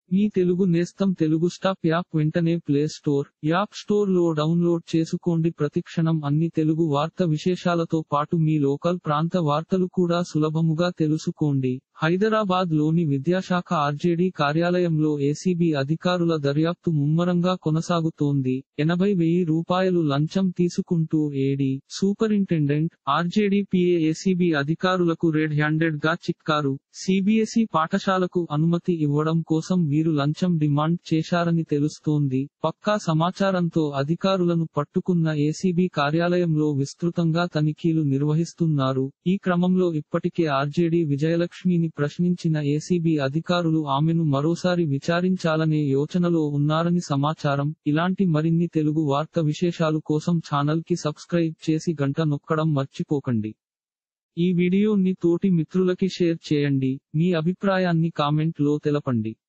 మీ తెలుగు నేస్తం Telugu stop app వెంటనే play store app store లో డౌన్లోడ్ చేసుకోండి ప్రతిక్షణం అన్ని తెలుగు వార్త విశేషాలతో పాటు మీ లోకల్ ప్రాంత వార్తలు కూడా సులభముగా తెలుసుకోండి హైదరాబాద్ లోని విద్యాశాఖ ఆర్జేడీ కార్యాలయంలో ఏసీబీ అధికారుల దర్యాప్తు ముమ్మరంగా కొనసాగుతోంది ఎనభై వెయ్యి రూపాయలు లంచం తీసుకుంటూ AD superintendent RJD PA ACB అధికారులకు రెడ్ హ్యాండెడ్ గా చిక్కారు సిబిఎస్ఈ పాఠశాలకు అనుమతి ఇవ్వడం కోసం వీరు లంచం డిమాండ్ చేశారని తెలుస్తోంది పక్కా సమాచారంతో అధికారులను పట్టుకున్న ఏసీబీ కార్యాలయంలో విస్తృతంగా తనిఖీలు నిర్వహిస్తున్నారు ఈ క్రమంలో ఇప్పటికే ఆర్జేడీ విజయలక్ష్మిని ప్రశ్నించిన ఏసీబీ అధికారులు ఆమెను మరోసారి విచారించాలనే యోచనలో ఉన్నారని సమాచారం ఇలాంటి మరిన్ని తెలుగు వార్త విశేషాలు కోసం ఛానల్ కి సబ్స్క్రైబ్ చేసి గంట నొక్కడం మర్చిపోకండి ఈ వీడియోని తోటి మిత్రులకి షేర్ చేయండి మీ అభిప్రాయాన్ని కామెంట్ లో తెలపండి